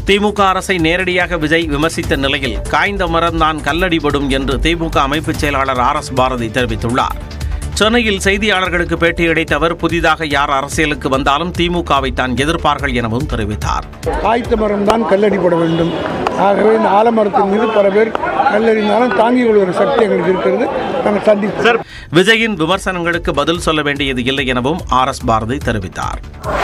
திமுக அரசை நேரடியாக விஜய் விமர்சித்த நிலையில் காய்ந்த மரம்தான் கல்லடிபடும் என்று திமுக அமைப்பு செயலாளர் ஆர் எஸ் பாரதி தெரிவித்துள்ளார் சென்னையில் செய்தியாளர்களுக்கு பேட்டியளித்த அவர் புதிதாக யார் அரசியலுக்கு வந்தாலும் திமுகவை தான் எதிர்ப்பார்கள் எனவும் தெரிவித்தார் காய்த்த மரம் தான் கல்லடிப்பட வேண்டும் ஆகவே இந்த ஆலமரத்தின் மீது பல பேர் கல்லறிந்தாலும் தாங்கிக் கொள்கிற சக்தி எங்களுக்கு இருக்கிறது நாங்கள் சந்திப்போம் விஜயின் விமர்சனங்களுக்கு பதில் சொல்ல வேண்டியது இல்லை எனவும் ஆர் எஸ் பாரதி தெரிவித்தார்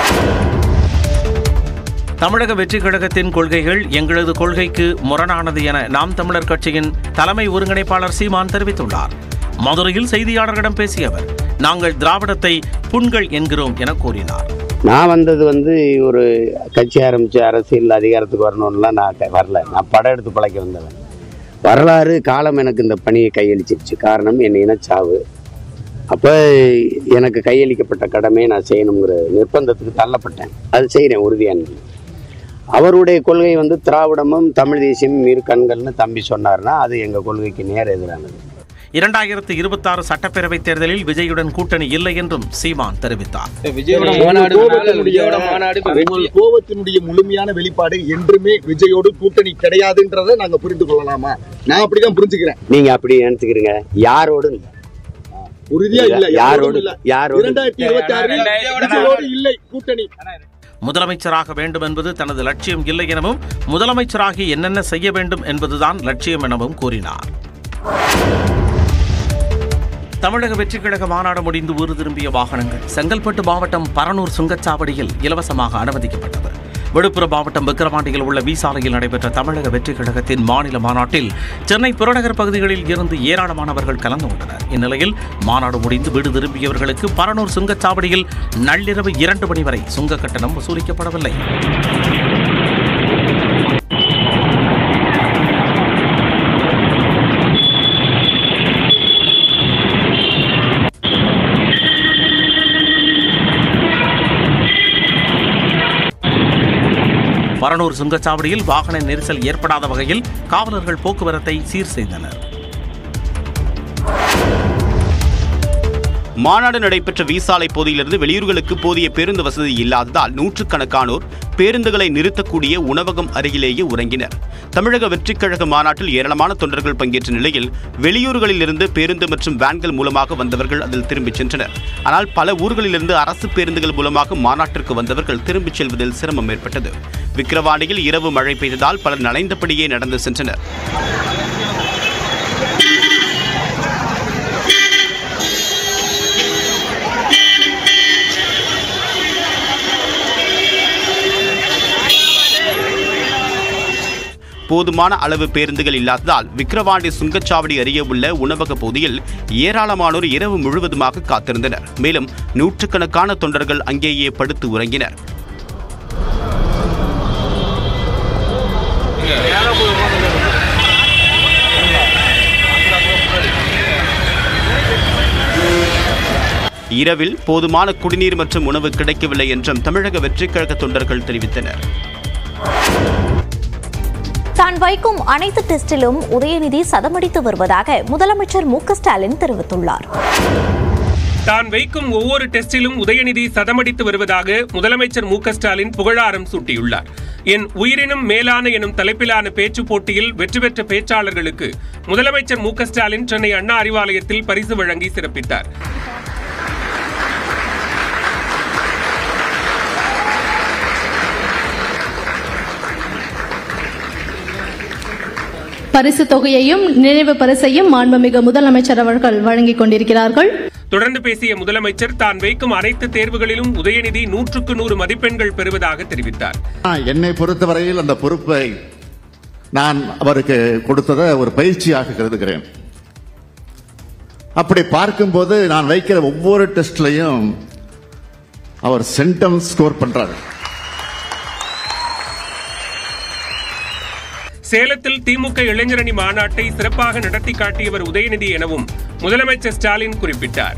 தமிழக வெற்றிக் கழகத்தின் கொள்கைகள் எங்களது கொள்கைக்கு முரணானது என நாம் தமிழர் கட்சியின் தலைமை ஒருங்கிணைப்பாளர் சீமான் தெரிவித்துள்ளார் மதுரையில் செய்தியாளர்களிடம் பேசிய அவர் நாங்கள் திராவிடத்தை புண்கள் என்கிறோம் என கூறினார் நான் வந்தது வந்து ஒரு கட்சி ஆரம்பித்து அரசியல் அதிகாரத்துக்கு வரணும்லாம் நான் க- வரல நான் படம் எடுத்து பழக்க வந்தவன் வரலாறு காலம் எனக்கு இந்த பணியை கையளிச்சிருச்சு காரணம் என் இனச்சாவு அப்போ எனக்கு கையளிக்கப்பட்ட கடமையை நான் செய்யணுங்கிற நிர்பந்தத்துக்கு தள்ளப்பட்டேன் அது செய்கிறேன் உறுதியான அவருடைய கொள்கை வந்து திராவிடமும் தமிழ் தேசியமும் இரு கண்கள்னு தம்பி சொன்னார்னா அது எங்கள் கொள்கைக்கு நேர் எதிரானது இரண்டாயிரத்து இருபத்தாறு சட்டப்பேரவைத் தேர்தலில் விஜயுடன் கூட்டணி இல்லை என்றும் சீமான் தெரிவித்தார் விஜயோட மாநாடு விஜயோட மாநாடு இப்ப வெற்றி உங்கள் கோபத்தினுடைய முழுமையான வெளிப்பாடு என்றுமே விஜயோடு கூட்டணி கிடையாதுன்றதை நாங்க புரிந்து கொள்ளலாமா நான் அப்படிதான் புரிஞ்சுக்கிறேன் நீங்கள் அப்படி நினச்சிக்கிறீங்க யாரோடும் இல்லை உறுதியா இல்ல யாரோடு யாரோடும் இல்ல யாரோடு இரண்டாயிரத்தி இருபத்தி ஆறில் விஜயோடு இல்லை கூட்டணி முதலமைச்சராக வேண்டும் என்பது தனது லட்சியம் இல்லை எனவும் முதலமைச்சராகி என்னென்ன செய்ய வேண்டும் என்பதுதான் லட்சியம் எனவும் கூறினார் தமிழக வெற்றிக் கழக மாநாடு முடிந்து ஊர் திரும்பிய வாகனங்கள் செங்கல்பட்டு மாவட்டம் பரனூர் சுங்கச்சாவடியில் இலவசமாக அனுமதிக்கப்பட்டது விழுப்புரம் மாவட்டம் விக்கிரவாண்டியில் உள்ள வி சாலையில் நடைபெற்ற தமிழக வெற்றிக் கழகத்தின் மாநில மாநாட்டில் சென்னை புறநகர் பகுதிகளில் இருந்து ஏராளமானவர்கள் கலந்து கொண்டனர் இந்நிலையில் மாநாடு முடிந்து வீடு திரும்பியவர்களுக்கு பரனூர் சுங்கச்சாவடியில் நள்ளிரவு இரண்டு மணி வரை சுங்க கட்டணம் வசூலிக்கப்படவில்லை பரனூர் சுங்கச்சாவடியில் வாகன நெரிசல் ஏற்படாத வகையில் காவலர்கள் போக்குவரத்தை சீர் செய்தனர் மாநாடு நடைபெற்ற வீசாலை பகுதியிலிருந்து வெளியூர்களுக்கு போதிய பேருந்து வசதி இல்லாததால் நூற்றுக்கணக்கானோர் பேருந்துகளை நிறுத்தக்கூடிய உணவகம் அருகிலேயே உறங்கினர் தமிழக வெற்றிக் கழக மாநாட்டில் ஏராளமான தொண்டர்கள் பங்கேற்ற நிலையில் வெளியூர்களிலிருந்து பேருந்து மற்றும் வேன்கள் மூலமாக வந்தவர்கள் அதில் திரும்பிச் சென்றனர் ஆனால் பல ஊர்களிலிருந்து அரசு பேருந்துகள் மூலமாக மாநாட்டிற்கு வந்தவர்கள் திரும்பிச் செல்வதில் சிரமம் ஏற்பட்டது விக்கிரவாண்டியில் இரவு மழை பெய்ததால் பலர் நனைந்தபடியே நடந்து சென்றனர் போதுமான அளவு பேருந்துகள் இல்லாததால் விக்கிரவாண்டி சுங்கச்சாவடி அருகே உள்ள உணவக பகுதியில் ஏராளமானோர் இரவு முழுவதுமாக காத்திருந்தனர் மேலும் நூற்றுக்கணக்கான தொண்டர்கள் அங்கேயே படுத்து உறங்கினர் இரவில் போதுமான குடிநீர் மற்றும் உணவு கிடைக்கவில்லை என்றும் தமிழக வெற்றிக் கழக தொண்டர்கள் தெரிவித்தனர் தான் வைக்கும் அனைத்து டெஸ்டிலும் உதயநிதி சதமடித்து வருவதாக முதலமைச்சர் மு க ஸ்டாலின் தெரிவித்துள்ளார் தான் வைக்கும் ஒவ்வொரு டெஸ்டிலும் உதயநிதி சதமடித்து வருவதாக முதலமைச்சர் மு க ஸ்டாலின் புகழாரம் சூட்டியுள்ளார் என் உயிரினும் மேலான எனும் தலைப்பிலான பேச்சு போட்டியில் வெற்றி பெற்ற பேச்சாளர்களுக்கு முதலமைச்சர் மு க ஸ்டாலின் சென்னை அண்ணா அறிவாலயத்தில் பரிசு வழங்கி சிறப்பித்தார் பரிசு தொகையையும் நினைவு பரிசையும் மாண்புமிகு முதலமைச்சர் அவர்கள் வழங்கிக் கொண்டிருக்கிறார்கள் தொடர்ந்து பேசிய முதலமைச்சர் தான் வைக்கும் அனைத்து தேர்வுகளிலும் உதயநிதி நூற்றுக்கு நூறு மதிப்பெண்கள் பெறுவதாக தெரிவித்தார் என்னை பொறுத்தவரையில் அந்த பொறுப்பை நான் அவருக்கு கொடுத்ததை ஒரு பயிற்சியாக கருதுகிறேன் அப்படி பார்க்கும்போது நான் வைக்கிற ஒவ்வொரு டெஸ்ட்லையும் அவர் சென்டம் ஸ்கோர் பண்றாரு சேலத்தில் திமுக இளைஞரணி மாநாட்டை சிறப்பாக நடத்தி காட்டியவர் உதயநிதி எனவும் முதலமைச்சர் ஸ்டாலின் குறிப்பிட்டார்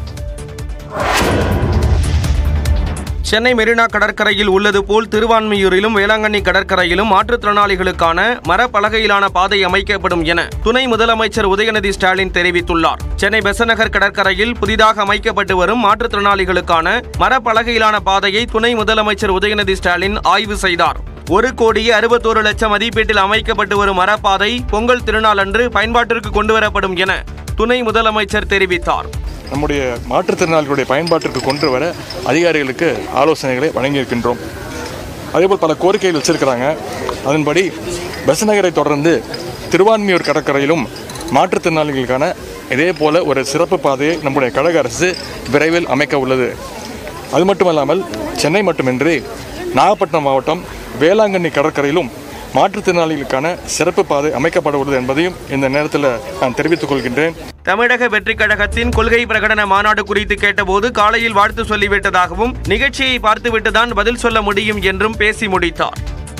சென்னை மெரினா கடற்கரையில் உள்ளது போல் திருவான்மியூரிலும் வேளாங்கண்ணி கடற்கரையிலும் மாற்றுத்திறனாளிகளுக்கான மரப்பலகையிலான பாதை அமைக்கப்படும் என துணை முதலமைச்சர் உதயநிதி ஸ்டாலின் தெரிவித்துள்ளார் சென்னை பெசநகர் கடற்கரையில் புதிதாக அமைக்கப்பட்டு வரும் மாற்றுத்திறனாளிகளுக்கான மரப்பலகையிலான பாதையை துணை முதலமைச்சர் உதயநிதி ஸ்டாலின் ஆய்வு செய்தார் ஒரு கோடியே அறுபத்தோரு லட்சம் மதிப்பீட்டில் அமைக்கப்பட்டு வரும் மரப்பாதை பொங்கல் திருநாள் அன்று பயன்பாட்டிற்கு கொண்டுவரப்படும் என துணை முதலமைச்சர் தெரிவித்தார் நம்முடைய மாற்றுத்திறனாளிகளுடைய பயன்பாட்டிற்கு கொண்டு வர அதிகாரிகளுக்கு ஆலோசனைகளை வழங்கியிருக்கின்றோம் அதேபோல் பல கோரிக்கைகள் வச்சிருக்கிறாங்க அதன்படி பெசநகரை தொடர்ந்து திருவான்மியூர் கடற்கரையிலும் மாற்றுத்திறனாளிகளுக்கான இதே போல ஒரு சிறப்பு பாதையை நம்முடைய கழக அரசு விரைவில் அமைக்க உள்ளது அது மட்டுமல்லாமல் சென்னை மட்டுமின்றி நாகப்பட்டினம் மாவட்டம் வேளாங்கண்ணி கடற்கரையிலும் மாற்றுத்திறனாளிகளுக்கான சிறப்பு பாதை அமைக்கப்பட உள்ளது என்பதையும் இந்த நேரத்தில் நான் தெரிவித்துக் கொள்கின்றேன் தமிழக வெற்றிக் கழகத்தின் கொள்கை பிரகடன மாநாடு குறித்து கேட்டபோது காலையில் வாழ்த்து சொல்லிவிட்டதாகவும் நிகழ்ச்சியை பார்த்துவிட்டுதான் பதில் சொல்ல முடியும் என்றும் பேசி முடித்தார்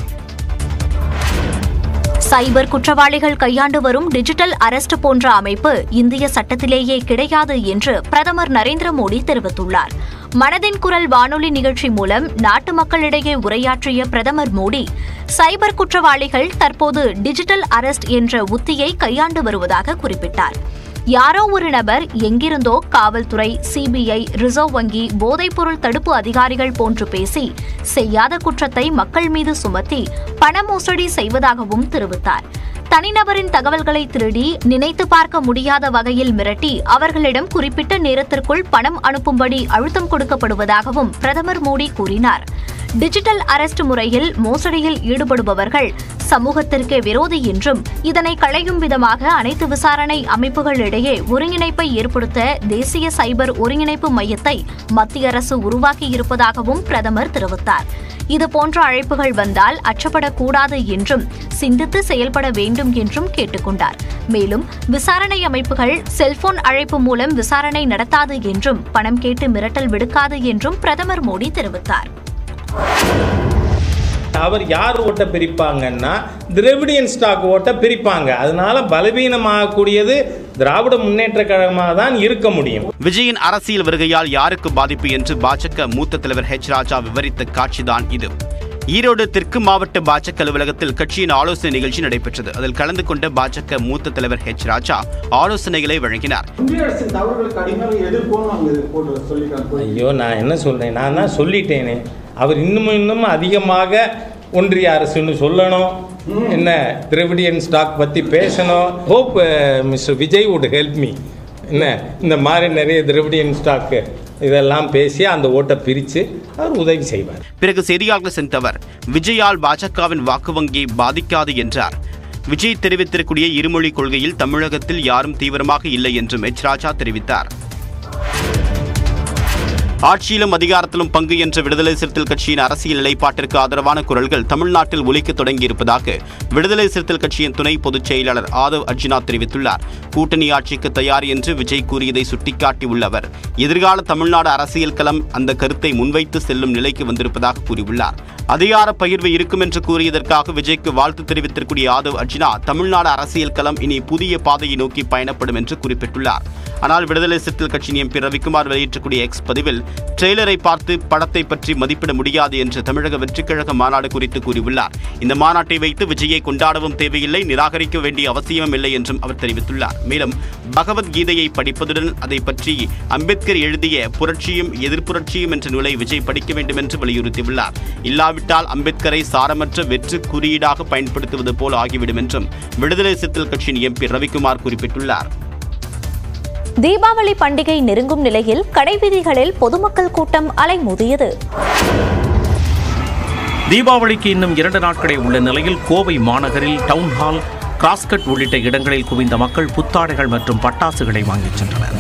சைபர் குற்றவாளிகள் கையாண்டு வரும் டிஜிட்டல் அரெஸ்ட் போன்ற அமைப்பு இந்திய சட்டத்திலேயே கிடையாது என்று பிரதமர் நரேந்திர மோடி தெரிவித்துள்ளார் மனதின் குரல் வானொலி நிகழ்ச்சி மூலம் நாட்டு மக்களிடையே உரையாற்றிய பிரதமர் மோடி சைபர் குற்றவாளிகள் தற்போது டிஜிட்டல் அரெஸ்ட் என்ற உத்தியை கையாண்டு வருவதாக குறிப்பிட்டார் யாரோ ஒரு நபர் எங்கிருந்தோ காவல்துறை சிபிஐ ரிசர்வ் வங்கி போதைப்பொருள் தடுப்பு அதிகாரிகள் போன்று பேசி செய்யாத குற்றத்தை மக்கள் மீது சுமத்தி பண மோசடி செய்வதாகவும் தெரிவித்தார் தனிநபரின் தகவல்களை திருடி நினைத்து பார்க்க முடியாத வகையில் மிரட்டி அவர்களிடம் குறிப்பிட்ட நேரத்திற்குள் பணம் அனுப்பும்படி அழுத்தம் கொடுக்கப்படுவதாகவும் பிரதமர் மோடி கூறினார் டிஜிட்டல் அரெஸ்ட் முறையில் மோசடியில் ஈடுபடுபவர்கள் சமூகத்திற்கு விரோதி என்றும் இதனை களையும் விதமாக அனைத்து விசாரணை அமைப்புகளிடையே ஒருங்கிணைப்பை ஏற்படுத்த தேசிய சைபர் ஒருங்கிணைப்பு மையத்தை மத்திய அரசு உருவாக்கியிருப்பதாகவும் பிரதமர் தெரிவித்தார் இதுபோன்ற அழைப்புகள் வந்தால் அச்சப்படக்கூடாது என்றும் சிந்தித்து செயல்பட வேண்டும் என்றும் கேட்டுக்கொண்டார் மேலும் விசாரணை அமைப்புகள் செல்போன் அழைப்பு மூலம் விசாரணை நடத்தாது என்றும் பணம் கேட்டு மிரட்டல் விடுக்காது என்றும் பிரதமர் மோடி தெரிவித்தார் அவர் யார் ஓட்டை பிரிப்பாங்கன்னா திராவிடியன் ஸ்டாக் ஓட்டை பிரிப்பாங்க அதனால பலவீனமாகக்கூடியது திராவிட முன்னேற்ற கழகமாக தான் இருக்க முடியும் விஜயின் அரசியல் வருகையால் யாருக்கு பாதிப்பு என்று பாஜக மூத்த தலைவர் ஹெச் ராஜா விவரித்த காட்சிதான் இது ஈரோடு தெற்கு மாவட்ட பாஜக அலுவலகத்தில் கட்சியின் ஆலோசனை நிகழ்ச்சி நடைபெற்றது அதில் கலந்து கொண்ட பாஜக மூத்த தலைவர் ஹெச் ராஜா ஆலோசனைகளை வழங்கினார் இந்திய அரசின் தவறுகளுக்கு அடிமையாக எதிர்ப்போம் அங்கே போட்டு சொல்லிட்டாங்க ஐயோ நான் என்ன சொல்றேன் நான் தான் சொல்லிட்டேனே அவர் இன்னும் இன்னும் அதிகமாக ஒன்றிய அரசுன்னு சொல்லணும் என்ன திராவிடியன் ஸ்டாக் பற்றி பேசணும் hope mister Vijay would help me என்ன இந்த மாதிரி நிறைய திராவிடியன் ஸ்டாக்கு இதெல்லாம் பேசி அந்த ஓட்டை பிரித்து அவர் உதவி செய்வார் பிறகு செய்தியாளர்கள் சந்தித்தவர் விஜயால் பாஜகவின் வாக்கு வங்கியை பாதிக்காது என்றார் விஜய் தெரிவித்திருக்கூடிய இருமொழி கொள்கையில் தமிழகத்தில் யாரும் தீவிரமாக இல்லை என்றும் எச் ராஜா தெரிவித்தார் ஆட்சியிலும் அதிகாரத்திலும் பங்கு என்ற விடுதலை சிறுத்தைகள் கட்சியின் அரசியல் நிலைப்பாட்டிற்கு ஆதரவான குரல்கள் தமிழ்நாட்டில் ஒலிக்க தொடங்கியிருப்பதாக விடுதலை சிறுத்தைகள் கட்சியின் துணை பொதுச் செயலாளர் ஆதவ் அர்ஜுனா தெரிவித்துள்ளார் கூட்டணி ஆட்சிக்கு தயார் என்று விஜய் கூறியதை சுட்டிக்காட்டியுள்ள அவர் எதிர்கால தமிழ்நாடு அரசியல் களம் அந்த கருத்தை முன்வைத்து செல்லும் நிலைக்கு வந்திருப்பதாக கூறியுள்ளார் அதிகார பகிர்வு இருக்கும் என்று கூறியதற்காக விஜய்க்கு வாழ்த்து தெரிவித்திருக்கூடிய ஆதவ் அர்ஜுனா தமிழ்நாடு அரசியல் களம் இனி புதிய பாதையை நோக்கி பயணப்படும் என்று குறிப்பிட்டுள்ளார் ஆனால் விடுதலை சிறுத்தைகள் கட்சியின் எம்பி ரவிக்குமார் வெளியிட்டக்கூடிய எக்ஸ் பதிவில் ட்ரெய்லரை பார்த்து படத்தை பற்றி மதிப்பிட முடியாது என்று தமிழக வெற்றிக்கழக மாநாடு குறித்து கூறியுள்ளார் இந்த மாநாட்டை வைத்து விஜயை கொண்டாடவும் தேவையில்லை நிராகரிக்க வேண்டிய அவசியமும் இல்லை என்றும் அவர் தெரிவித்துள்ளார் மேலும் பகவத்கீதையை படிப்பதுடன் அதை பற்றி அம்பேத்கர் எழுதிய புரட்சியும் எதிர்ப்புரட்சியும் என்ற நூலை விஜய் படிக்க வேண்டும் என்று வலியுறுத்தியுள்ளார் இல்லாவிட்டால் அம்பேத்கரை சாரமற்ற வெற்று குறியீடாக பயன்படுத்துவது போல் ஆகிவிடும் என்றும் விடுதலை சிறுத்தைகள் கட்சியின் எம்பி ரவிக்குமார் குறிப்பிட்டுள்ளார் தீபாவளி பண்டிகை நெருங்கும் நிலையில் கடைவீதிகளில் பொதுமக்கள் கூட்டம் அலைமோதியது தீபாவளிக்கு இன்னும் இரண்டு நாட்களே உள்ள நிலையில் கோவை மாநகரில் டவுன் ஹால் கிராஸ்கட் உள்ளிட்ட இடங்களில் குவிந்த மக்கள் புத்தாடைகள் மற்றும் பட்டாசுகளை வாங்கிச் சென்றனர்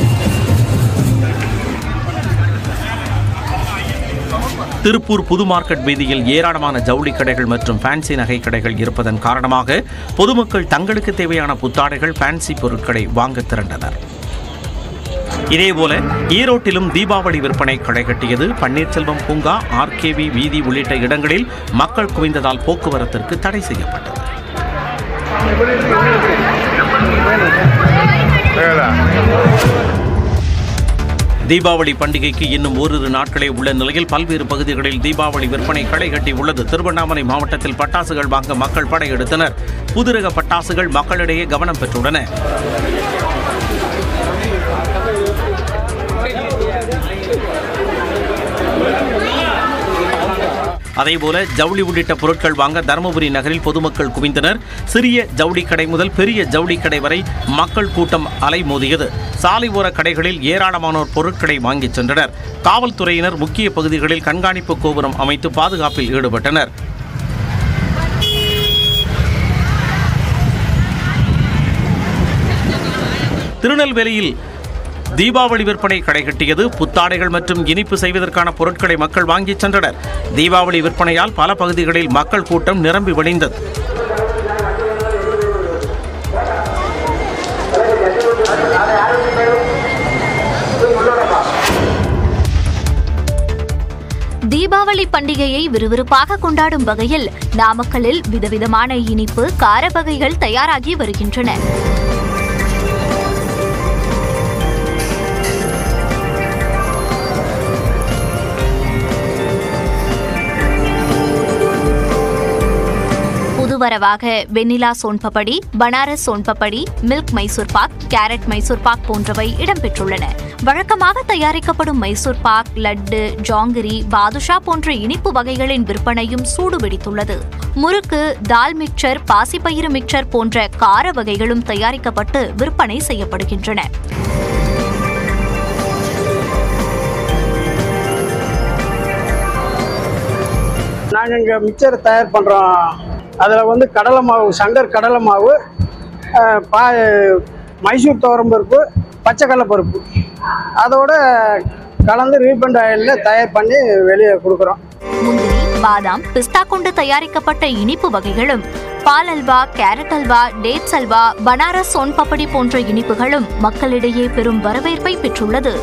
திருப்பூர் புது மார்க்கெட் வீதியில் ஏராளமான ஜவுளி கடைகள் மற்றும் ஃபேன்சி நகை கடைகள் இருப்பதன் காரணமாக பொதுமக்கள் தங்களுக்கு தேவையான புத்தாடைகள் ஃபேன்சி பொருட்களை வாங்க திரண்டனர் இதேபோல ஈரோட்டிலும் தீபாவளி விற்பனை களைகட்டியது பன்னீர்செல்வம் பூங்கா ஆர்கேவி வீதி உள்ளிட்ட இடங்களில் மக்கள் குவிந்ததால் போக்குவரத்திற்கு தடை செய்யப்பட்டது தீபாவளி பண்டிகைக்கு இன்னும் ஓரிரு நாட்களே உள்ள நிலையில் பல்வேறு பகுதிகளில் தீபாவளி விற்பனை களை கட்டி உள்ளது திருவண்ணாமலை மாவட்டத்தில் பட்டாசுகள் வாங்க மக்கள் படையெடுத்தனர் புதுரக பட்டாசுகள் மக்களிடையே கவனம் பெற்றுள்ளன அதேபோல ஜவுளி உள்ளிட்ட பொருட்கள் வாங்க தருமபுரி நகரில் பொதுமக்கள் குவிந்தனர் சிறிய ஜவுளி கடை முதல் பெரிய ஜவுளி கடை வரை மக்கள் கூட்டம் அலைமோதியது சாலை ஓர கடைகளில் ஏராளமானோர் பொருட்களை வாங்கிச் சென்றனர் காவல்துறையினர் முக்கிய பகுதிகளில் கண்காணிப்பு கோபுரம் அமைத்து பாதுகாப்பில் ஈடுபட்டனர் திருநெல்வேலியில் தீபாவளி விற்பனை கடைகட்டியது புத்தாடைகள் மற்றும் இனிப்பு செய்வதற்கான பொருட்களை மக்கள் வாங்கிச் சென்றனர் தீபாவளி விற்பனையால் பல பகுதிகளில் மக்கள் கூட்டம் நிரம்பி வழிந்தது தீபாவளி பண்டிகையை விறுவிறுப்பாக கொண்டாடும் வகையில் நாமக்கல்லில் விதவிதமான இனிப்பு கார வகைகள் தயாராகி வருகின்றன புதுவரவாக வெண்ணிலா சோன்பப்படி பனாரஸ் சோன்பப்படி மில்க் மைசூர் பாக் கேரட் மைசூர் பாக் போன்றவை இடம்பெற்றுள்ளன வழக்கமாக தயாரிக்கப்படும் மைசூர் பாக் லட்டு ஜாங்கிரி பாதுஷா போன்ற இனிப்பு வகைகளின் விற்பனையும் சூடுபிடித்துள்ளது முறுக்கு தால் மிக்சர் பாசிப்பயிறு மிக்சர் போன்ற கார வகைகளும் தயாரிக்கப்பட்டு விற்பனை செய்யப்படுகின்றன நாங்கள் இங்கே மிக்சர் தயார் பண்ணுறோம் அதில் வந்து கடலை மாவு சங்கர் கடலை மாவு அஹ், பா மைசூர் துவரம் பருப்பு பச்சைக்கடலை பருப்பு அதோட கலந்து ரீபண்ட் ஆயிலில் தயார் பண்ணி வெளியே கொடுக்குறோம் முந்திரி பாதாம் பிஸ்தா கொண்டு தயாரிக்கப்பட்ட இனிப்பு வகைகளும் பால் அல்வா கேரட் அல்வா டேட்ஸ் அல்வா பனாரஸ் சோன் பப்படி போன்ற இனிப்புகளும் மக்களிடையே பெரும் வரவேற்பை பெற்றுள்ளது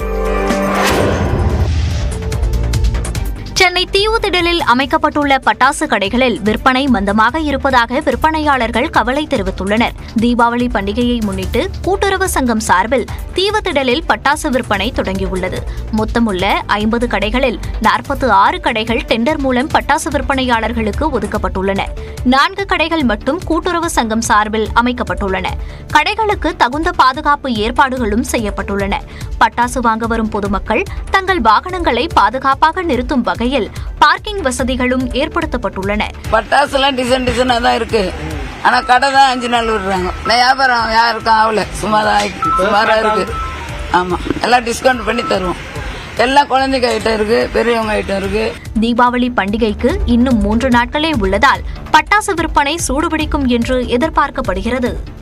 சென்னை தீவுத்திடலில் அமைக்கப்பட்டுள்ள பட்டாசு கடைகளில் விற்பனை மந்தமாக இருப்பதாக விற்பனையாளர்கள் கவலை தெரிவித்துள்ளனர் தீபாவளி பண்டிகையை முன்னிட்டு கூட்டுறவு சங்கம் சார்பில் தீவுத்திடலில் பட்டாசு விற்பனை தொடங்கியுள்ளது மொத்தமுள்ள ஐம்பது கடைகளில் நாற்பத்து ஆறு கடைகள் டெண்டர் மூலம் பட்டாசு விற்பனையாளர்களுக்கு ஒதுக்கப்பட்டுள்ளன நான்கு கடைகள் மட்டும் கூட்டுறவு சங்கம் சார்பில் அமைக்கப்பட்டுள்ளன கடைகளுக்கு தகுந்த பாதுகாப்பு ஏற்பாடுகளும் செய்யப்பட்டுள்ளன பட்டாசு வாங்க வரும் பொதுமக்கள் தங்கள் வாகனங்களை பாதுகாப்பாக நிறுத்தும் வகையில் பார்க்கிங் வசதிகளும் ஏற்படுத்தப்பட்டுள்ளன பட்டாசுலாம் டிசைன் டிசைனாக தான் இருக்கு ஆனால் கடை தான் அஞ்சு நாள் விடுறாங்க நான் வியாபாரம் யாருக்கும் ஆகல சுமாராக சுமாராக இருக்கு ஆமாம் எல்லாம் டிஸ்கவுண்ட் பண்ணி தருவோம் எல்லாம் குழந்தைங்க ஐட்டம் இருக்கு பெரியவங்க ஐட்டம் இருக்கு தீபாவளி பண்டிகைக்கு இன்னும் மூன்று நாட்களே உள்ளதால் பட்டாசு விற்பனை சூடுபிடிக்கும் என்று எதிர்பார்க்கப்படுகிறது